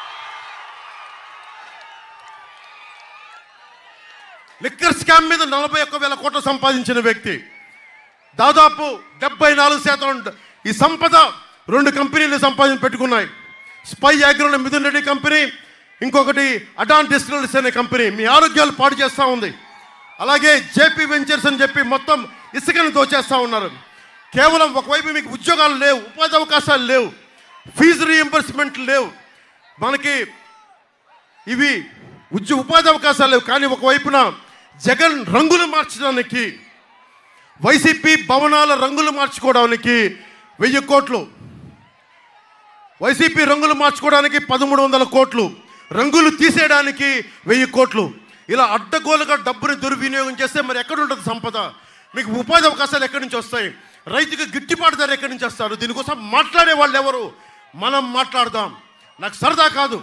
లిక్కర్ స్కామ్ మీద నలభై ఒక్క వేల కోట్లు సంపాదించిన వ్యక్తి దాదాపు డెబ్బై నాలుగు శాతం ఈ సంపద రెండు కంపెనీలు సంపాదించి పెట్టుకున్నాయి స్పై అగ్రోల మిథున్ రెడ్డి కంపెనీ ఇంకొకటి అడాన్ డిస్టిలరీస్ అనే కంపెనీ మీ ఆరోగ్యాలు పాడు చేస్తూ ఉంది అలాగే జేపీ వెంచర్స్ అని చెప్పి మొత్తం ఇసుకను దోచేస్తూ ఉన్నారు కేవలం ఒకవైపు మీకు ఉద్యోగాలు లేవు ఉపాధి అవకాశాలు లేవు ఫీజు రీఎంబర్స్మెంట్ లేవు మనకి ఇవి ఉద్యోగ ఉపాధి అవకాశాలు లేవు కానీ ఒకవైపున జగన్ రంగులు మార్చడానికి వైసీపీ భవనాల రంగులు మార్చుకోవడానికి వెయ్యి కోట్లు వైసీపీ రంగులు మార్చుకోవడానికి పదమూడు వందల కోట్లు రంగులు తీసేయడానికి వెయ్యి కోట్లు ఇలా అడ్డగోలుగా డబ్బుని దుర్వినియోగం చేస్తే మరి ఎక్కడ ఉంటుంది సంపద మీకు ఉపాధి అవకాశాలు ఎక్కడి నుంచి వస్తాయి రైతుకి గిట్టుబాటు ధర ఎక్కడి నుంచి వస్తారు దీనికోసం మాట్లాడే వాళ్ళు ఎవరు మనం మాట్లాడదాం నాకు సరదా కాదు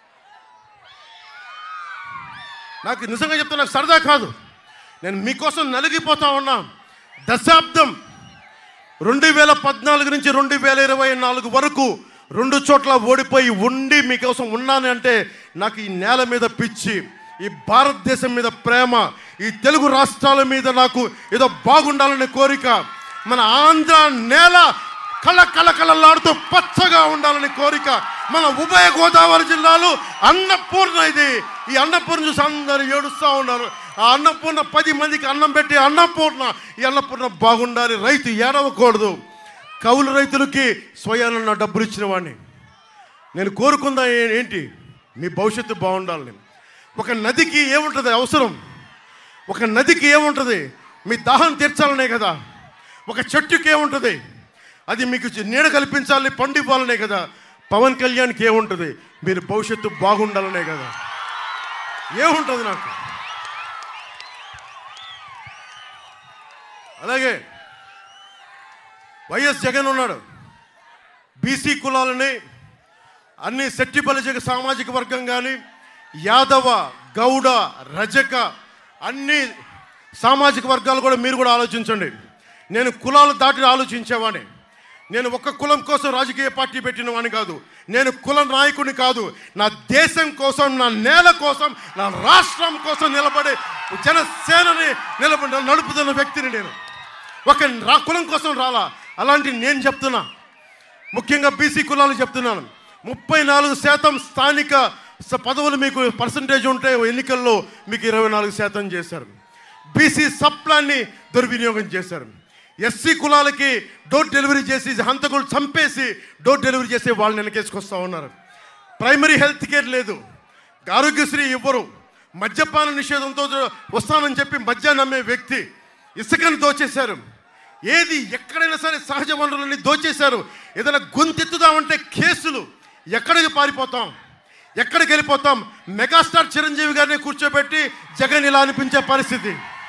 నాకు నిజంగా చెప్తే నాకు సరదా కాదు నేను మీకోసం నలిగిపోతా ఉన్నా దశాబ్దం రెండు వేల పద్నాలుగు నుంచి రెండు వేల ఇరవై నాలుగు వరకు రెండు చోట్ల ఓడిపోయి ఉండి మీకోసం ఉన్నాను అంటే నాకు ఈ నేల మీద పిచ్చి ఈ భారతదేశం మీద ప్రేమ ఈ తెలుగు రాష్ట్రాల మీద నాకు ఏదో బాగుండాలనే కోరిక మన ఆంధ్ర నేల కళ కళ కళలాడుతూ పచ్చగా ఉండాలని కోరిక మన ఉభయ గోదావరి జిల్లాలు అన్నపూర్ణ ఇది ఈ అన్నపూర్ణ చూసి అందరూ ఏడుస్తూ ఉన్నారు ఆ అన్నపూర్ణ పది మందికి అన్నం పెట్టి అన్నపూర్ణ ఈ అన్నపూర్ణ బాగుండాలి రైతు ఏడవకూడదు కౌలు రైతులకి స్వయాన డబ్బులు ఇచ్చిన వాడిని నేను కోరుకుందా ఏ- ఏంటి మీ భవిష్యత్తు బాగుండాలని ఒక నదికి ఏముంటుంది అవసరం ఒక నదికి ఏముంటుంది మీ దాహం తీర్చాలనే కదా ఒక చెట్టుకి ఏముంటుంది అది మీకు చి- నీడ కల్పించాలి పండు ఇవ్వాలనే కదా పవన్ కళ్యాణ్కి ఏముంటుంది మీరు భవిష్యత్తు బాగుండాలనే కదా ఏముంటుంది నాకు అలాగే వైఎస్ జగన్ ఉన్నాడు బీసీ కులాలని అన్ని శెట్టి బలిజగ సామాజిక వర్గం కానీ యాదవ గౌడ రజక అన్ని సామాజిక వర్గాలు కూడా మీరు కూడా ఆలోచించండి నేను కులాలు దాటి ఆలోచించేవాడిని నేను ఒక్క కులం కోసం రాజకీయ పార్టీ పెట్టిన వాడిని కాదు నేను కుల నాయకుని కాదు నా దేశం కోసం నా నేల కోసం నా రాష్ట్రం కోసం నిలబడే జనసేనని నిలబడి నడుపుతున్న వ్యక్తిని నేను ఒక రా కులం కోసం రాలా అలాంటి నేను చెప్తున్నా ముఖ్యంగా బీసీ కులాలు చెప్తున్నాను ముప్పై నాలుగు శాతం స్థానిక స- పదవులు మీకు పర్సంటేజ్ ఉంటే ఎన్నికల్లో మీకు ఇరవై నాలుగు శాతం చేశారు బీసీ సప్లాన్ని దుర్వినియోగం చేశారు ఎస్సీ కులాలకి డోర్ డెలివరీ చేసి హంతకులు చంపేసి డోర్ డెలివరీ చేసి వాళ్ళని వెనకేసుకొస్తా ఉన్నారు ప్రైమరీ హెల్త్ కేర్ లేదు ఆరోగ్యశ్రీ ఇవ్వరు మద్యపాన నిషేధంతో వస్తానని చెప్పి మద్యాన్ని నమ్మే వ్యక్తి ఇసుకను దోచేశారు ఏది ఎక్కడైనా సరే సహజ వనరులని దోచేశారు ఏదైనా గొంతెత్తుదామంటే కేసులు ఎక్కడికి పారిపోతాం ఎక్కడికి వెళ్ళిపోతాం మెగాస్టార్ చిరంజీవి గారిని కూర్చోబెట్టి జగన్ ఇలా అనిపించే పరిస్థితి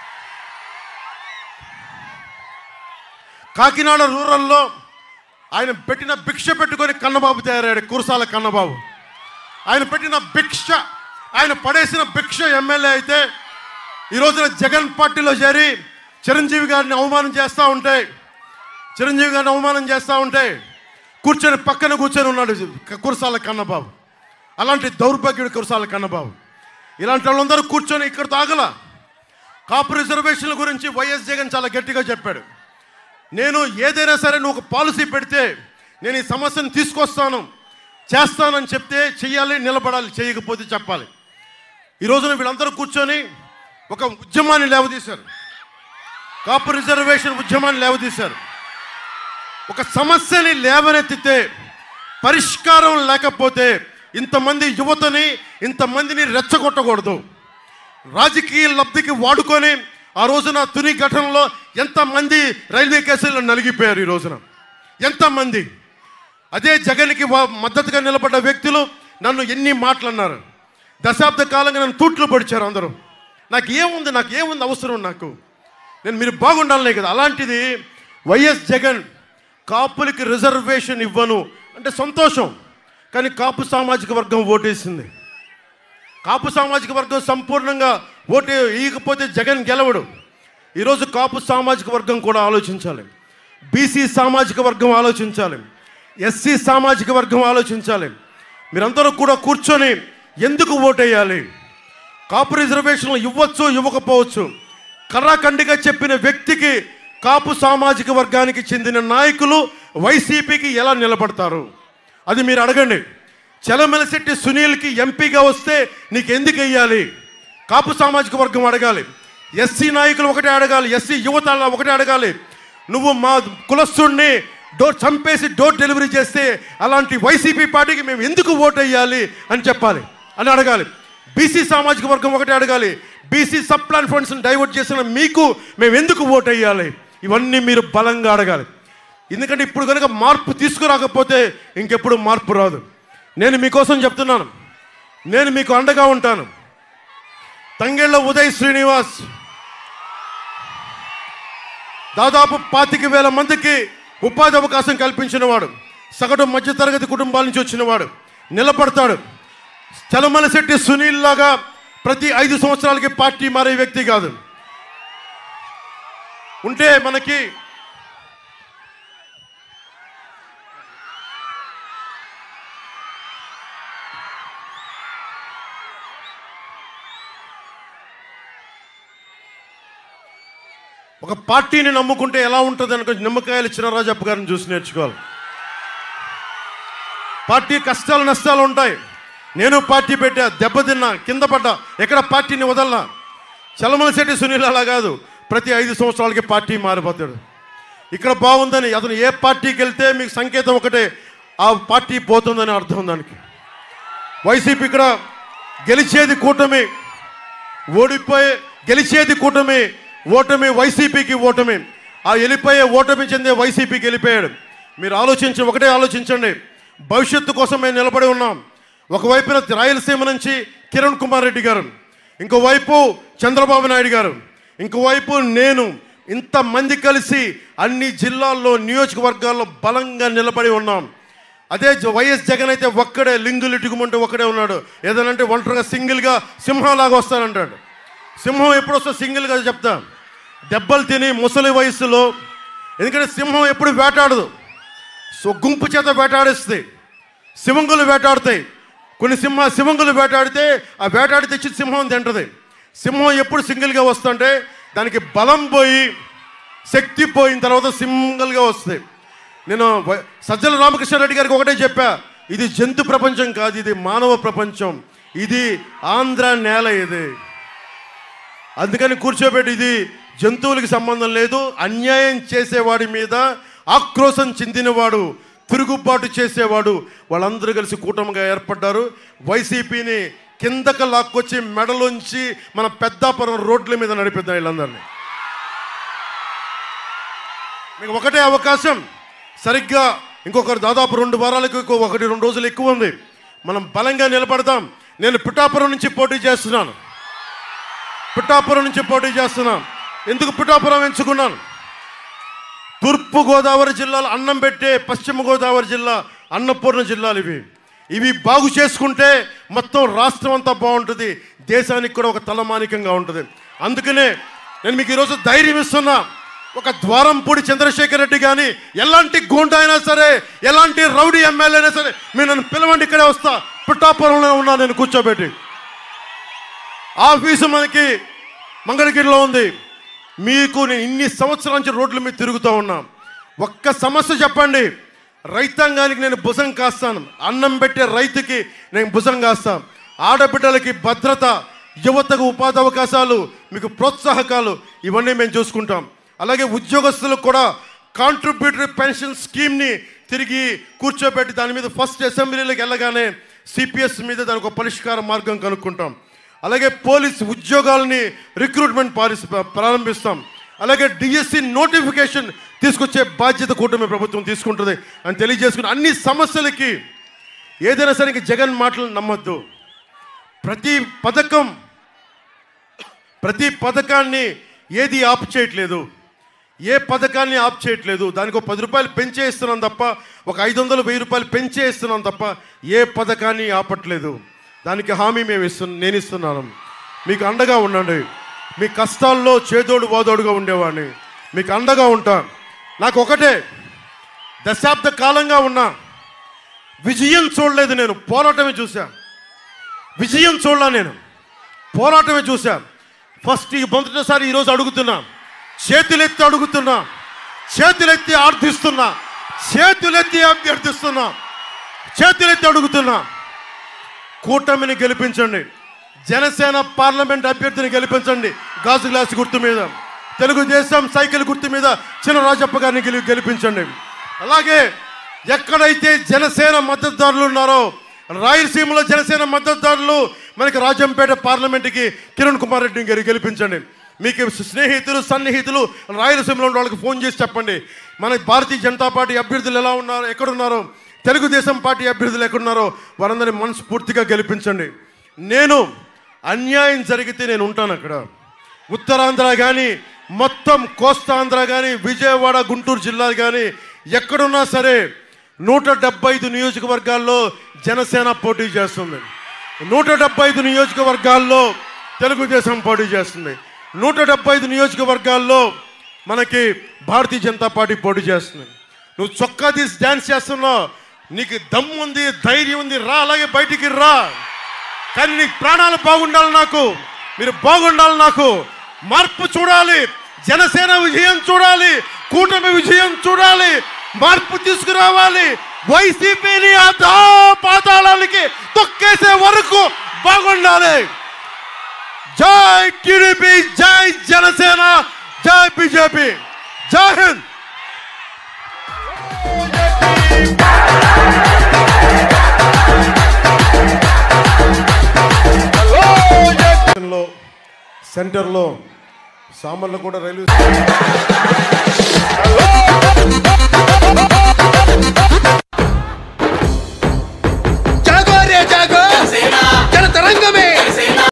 కాకినాడ రూరల్లో ఆయన పెట్టిన భిక్ష పెట్టుకొని కన్నబాబు తయారయ్యాడు కురసాల కన్నబాబు ఆయన పెట్టిన భిక్ష ఆయన పడేసిన భిక్ష ఎమ్మెల్యే అయితే ఈ రోజున జగన్ పార్టీలో చేరి చిరంజీవి గారిని అవమానం చేస్తూ ఉంటే చిరంజీవి గారిని అవమానం చేస్తూ ఉంటే కూర్చొని పక్కన కూర్చొని ఉన్నాడు కురసాల కన్నబాబు అలాంటి దౌర్భాగ్యుడు కురసాల కన్నబాబు ఇలాంటి వాళ్ళందరూ కూర్చొని ఇక్కడ తాగల కాపు రిజర్వేషన్ల గురించి వైఎస్ జగన్ చాలా గట్టిగా చెప్పాడు నేను ఏదైనా సరే నువ్వు ఒక పాలసీ పెడితే నేను ఈ సమస్యను తీసుకొస్తాను చేస్తానని చెప్తే చెయ్యాలి నిలబడాలి చేయకపోతే చెప్పాలి ఈ రోజున వీళ్ళందరూ కూర్చొని ఒక ఉద్యమాన్ని లేవదీశారు కాపు రిజర్వేషన్ ఉద్యమాన్ని లేవదీశారు ఒక సమస్యని లేవనెత్తితే పరిష్కారం లేకపోతే ఇంతమంది యువతని ఇంతమందిని రెచ్చగొట్టకూడదు రాజకీయ లబ్ధికి వాడుకొని ఆ రోజున తుని ఘటనలో ఎంతమంది రైల్వే కేసుల్లో నలిగిపోయారు ఈ రోజున ఎంతమంది అదే జగన్కి వా- మద్దతుగా నిలబడ్డ వ్యక్తులు నన్ను ఎన్ని మాటలు అన్నారు దశాబ్ద కాలంగా నన్ను తూట్లు పొడిచారు అందరూ నాకు ఏముంది నాకు ఏముంది అవసరం నాకు నేను మీరు బాగుండాలనే కదా అలాంటిది వైఎస్ జగన్ కాపులకి రిజర్వేషన్ ఇవ్వను అంటే సంతోషం కానీ కాపు సామాజిక వర్గం ఓటేసింది కాపు సామాజిక వర్గం సంపూర్ణంగా ఓటు వేయకపోతే జగన్ గెలవడు ఈరోజు కాపు సామాజిక వర్గం కూడా ఆలోచించాలి బీసీ సామాజిక వర్గం ఆలోచించాలి ఎస్సీ సామాజిక వర్గం ఆలోచించాలి మీరందరూ కూడా కూర్చొని ఎందుకు ఓటేయాలి కాపు రిజర్వేషన్లు ఇవ్వచ్చు ఇవ్వకపోవచ్చు కర్రాఖండిగా చెప్పిన వ్యక్తికి కాపు సామాజిక వర్గానికి చెందిన నాయకులు వైసీపీకి ఎలా నిలబడతారు అది మీరు అడగండి చలమలశెట్టి సునీల్కి ఎంపీగా వస్తే నీకు ఎందుకు వెయ్యాలి కాపు సామాజిక వర్గం అడగాలి ఎస్సీ నాయకులు ఒకటే అడగాలి ఎస్సీ యువత ఒకటే అడగాలి నువ్వు మా కులస్తుడిని డోర్ చంపేసి డోర్ డెలివరీ చేస్తే అలాంటి వైసీపీ పార్టీకి మేము ఎందుకు ఓటు వేయాలి అని చెప్పాలి అని అడగాలి బీసీ సామాజిక వర్గం ఒకటే అడగాలి బీసీ సబ్ ప్లాన్ ఫండ్స్ని డైవర్ట్ చేసిన మీకు మేము ఎందుకు ఓటు వేయాలి ఇవన్నీ మీరు బలంగా అడగాలి ఎందుకంటే ఇప్పుడు కనుక మార్పు తీసుకురాకపోతే ఇంకెప్పుడు మార్పు రాదు నేను మీకోసం చెప్తున్నాను నేను మీకు అండగా ఉంటాను తంగేళ్ల ఉదయ్ శ్రీనివాస్ దాదాపు పాతిక వేల మందికి ఉపాధి అవకాశం కల్పించిన వాడు సగటు మధ్యతరగతి కుటుంబాల నుంచి వచ్చినవాడు నిలబడతాడు చలమలశెట్టి సునీల్ లాగా ప్రతి ఐదు సంవత్సరాలకి పార్టీ మారే వ్యక్తి కాదు ఉంటే మనకి ఒక పార్టీని నమ్ముకుంటే ఎలా ఉంటుంది అనుకో నిమ్మకాయలు చినరాజప్ప గారిని చూసి నేర్చుకోవాలి పార్టీ కష్టాలు నష్టాలు ఉంటాయి నేను పార్టీ పెట్టా దెబ్బతిన్నా కింద పడ్డా ఎక్కడ పార్టీని వదలనా చలమలశెట్టి సునీల్ అలా కాదు ప్రతి ఐదు సంవత్సరాలకి పార్టీ మారిపోతాడు ఇక్కడ బాగుందని అతను ఏ పార్టీకి వెళ్తే మీకు సంకేతం ఒకటే ఆ పార్టీ పోతుందని అర్థం దానికి వైసీపీ ఇక్కడ గెలిచేది కూటమి ఓడిపోయే గెలిచేది కూటమి ఓటమి వైసీపీకి ఓటమి ఆ వెళ్ళిపోయే ఓటమి చెందే వైసీపీకి వెళ్ళిపోయాడు మీరు ఆలోచించి ఒకటే ఆలోచించండి భవిష్యత్తు కోసం మేము నిలబడి ఉన్నాం ఒకవైపున రాయలసీమ నుంచి కిరణ్ కుమార్ రెడ్డి గారు ఇంకోవైపు చంద్రబాబు నాయుడు గారు ఇంకోవైపు నేను ఇంతమంది కలిసి అన్ని జిల్లాల్లో నియోజకవర్గాల్లో బలంగా నిలబడి ఉన్నాం అదే జ- వైఎస్ జగన్ అయితే ఒక్కడే లింగులు ఇటుకుమంటూ ఒక్కడే ఉన్నాడు ఏదనంటే ఒంటరిగా సింగిల్గా సింహంలాగా వస్తానంటాడు సింహం ఎప్పుడు వస్తా సింగిల్గా చెప్తా దెబ్బలు తిని ముసలి వయసులో ఎందుకంటే సింహం ఎప్పుడు వేటాడదు సో గుంపు చేత వేటాడేస్తుంది శివంగులు వేటాడతాయి కొన్ని సింహ శివంగులు వేటాడితే ఆ వేటాడి తెచ్చి సింహం తింటది సింహం ఎప్పుడు సింగిల్గా వస్తుంటే దానికి బలం పోయి శక్తి పోయిన తర్వాత సింగిల్గా వస్తుంది నేను వ- సజ్జల రామకృష్ణారెడ్డి గారికి ఒకటే చెప్పా ఇది జంతు ప్రపంచం కాదు ఇది మానవ ప్రపంచం ఇది ఆంధ్ర నేల ఇది అందుకని కూర్చోబెట్టి ఇది జంతువులకి సంబంధం లేదు అన్యాయం చేసేవాడి మీద ఆక్రోశం చెందినవాడు తిరుగుబాటు చేసేవాడు వాళ్ళందరూ కలిసి కూటమిగా ఏర్పడ్డారు వైసీపీని కిందకు లాక్కొచ్చి మెడలోంచి మన పెద్దాపురం రోడ్ల మీద నడిపిద్దాం వీళ్ళందరినీ మీకు ఒకటే అవకాశం సరిగ్గా ఇంకొకరు దాదాపు రెండు వారాలకు ఇంకో ఒకటి రెండు రోజులు ఎక్కువ ఉంది మనం బలంగా నిలబడదాం నేను పిఠాపురం నుంచి పోటీ చేస్తున్నాను పిఠాపురం నుంచి పోటీ చేస్తున్నాను ఎందుకు పిఠాపురం ఎంచుకున్నాను తూర్పు గోదావరి జిల్లాలో అన్నం పెట్టే పశ్చిమ గోదావరి జిల్లా అన్నపూర్ణ జిల్లాలు ఇవి ఇవి బాగు చేసుకుంటే మొత్తం రాష్ట్రం అంతా బాగుంటుంది దేశానికి కూడా ఒక తలమానికంగా ఉంటుంది అందుకనే నేను మీకు ఈరోజు ధైర్యం ఇస్తున్నా ఒక ద్వారంపూడి చంద్రశేఖర్ రెడ్డి కానీ ఎలాంటి గూండా అయినా సరే ఎలాంటి రౌడీ ఎమ్మెల్యే అయినా సరే మీరు నన్ను పిలవండి ఇక్కడే వస్తా పిఠాపురంలో ఉన్నా నేను కూర్చోబెట్టి ఆఫీసు మనకి మంగళగిరిలో ఉంది మీకు నేను ఇన్ని సంవత్సరాల నుంచి రోడ్ల మీద తిరుగుతూ ఉన్నా ఒక్క సమస్య చెప్పండి రైతాంగానికి నేను భుజం కాస్తాను అన్నం పెట్టే రైతుకి నేను భుజం కాస్తాను ఆడబిడ్డలకి భద్రత యువతకు ఉపాధి అవకాశాలు మీకు ప్రోత్సాహకాలు ఇవన్నీ మేము చూసుకుంటాం అలాగే ఉద్యోగస్తులకు కూడా కాంట్రిబ్యూటరీ పెన్షన్ స్కీమ్ని తిరిగి కూర్చోబెట్టి దాని మీద ఫస్ట్ అసెంబ్లీలోకి వెళ్ళగానే సిపిఎస్ మీద దానికి ఒక పరిష్కార మార్గం కనుక్కుంటాం అలాగే పోలీస్ ఉద్యోగాలని రిక్రూట్మెంట్ పాలిస్ ప్రారంభిస్తాం అలాగే డిఎస్సి నోటిఫికేషన్ తీసుకొచ్చే బాధ్యత కూటమి ప్రభుత్వం తీసుకుంటుంది అని తెలియజేసుకుని అన్ని సమస్యలకి ఏదైనా సరే ఇంక జగన్ మాటలు నమ్మద్దు ప్రతి పథకం ప్రతి పథకాన్ని ఏది ఆప్ చేయట్లేదు ఏ పథకాన్ని ఆప్ చేయట్లేదు దానికి ఒక పది రూపాయలు పెంచే ఇస్తున్నాం తప్ప ఒక ఐదు వందలు వెయ్యి రూపాయలు పెంచే ఇస్తున్నాం తప్ప ఏ పథకాన్ని ఆపట్లేదు దానికి హామీ మేము ఇస్తున్నాం నేను ఇస్తున్నాను మీకు అండగా ఉండండి మీ కష్టాల్లో చేదోడు వాదోడుగా ఉండేవాడిని మీకు అండగా ఉంటా నాకు ఒకటే దశాబ్ద కాలంగా ఉన్నా విజయం చూడలేదు నేను పోరాటమే చూశా విజయం చూడలా నేను పోరాటమే చూశా ఫస్ట్ ఈ మొదటిసారి ఈరోజు అడుగుతున్నా చేతులెత్తి అడుగుతున్నా చేతులెత్తి ఆర్థిస్తున్నా చేతులెత్తి అభ్యర్థిస్తున్నా చేతులెత్తి అడుగుతున్నా కూటమిని గెలిపించండి జనసేన పార్లమెంట్ అభ్యర్థిని గెలిపించండి గాజు గ్లాస్ గుర్తు మీద తెలుగుదేశం సైకిల్ గుర్తు మీద చిన్న రాజప్ప గారిని గెలి గెలిపించండి అలాగే ఎక్కడైతే జనసేన మద్దతుదారులు ఉన్నారో రాయలసీమలో జనసేన మద్దతుదారులు మనకి రాజంపేట పార్లమెంట్కి కిరణ్ కుమార్ రెడ్డిని గారి గెలిపించండి మీకు స్నేహితులు సన్నిహితులు రాయలసీమలో ఉన్న వాళ్ళకి ఫోన్ చేసి చెప్పండి మన భారతీయ జనతా పార్టీ అభ్యర్థులు ఎలా ఉన్నారు ఎక్కడున్నారో తెలుగుదేశం పార్టీ అభ్యర్థులు ఎక్కడున్నారో వారందరినీ మనస్ఫూర్తిగా గెలిపించండి నేను అన్యాయం జరిగితే నేను ఉంటాను అక్కడ ఉత్తరాంధ్ర కానీ మొత్తం కోస్తాంధ్ర కానీ విజయవాడ గుంటూరు జిల్లాలు కానీ ఎక్కడున్నా సరే నూట డెబ్బై ఐదు నియోజకవర్గాల్లో జనసేన పోటీ చేస్తుంది నూట డెబ్బై ఐదు నియోజకవర్గాల్లో తెలుగుదేశం పోటీ చేస్తుంది నూట డెబ్బై ఐదు నియోజకవర్గాల్లో మనకి భారతీయ జనతా పార్టీ పోటీ చేస్తుంది నువ్వు చొక్కా తీసి డ్యాన్స్ చేస్తున్నావు నీకు దమ్ము ఉంది ధైర్యం ఉంది రా అలాగే బయటికి రా కానీ నీ ప్రాణాలు బాగుండాలి నాకు మీరు బాగుండాలి నాకు మార్పు చూడాలి జనసేన విజయం చూడాలి కూటమి విజయం చూడాలి మార్పు తీసుకురావాలి వైసీపీని అధో పాతాళానికి తొక్కేసే వరకు బాగుండాలి జై టీడీపీ జై జనసేన జై బీజేపీ జై హింద్ లో సెంటర్లో సామర్లు కూడా రైల్వే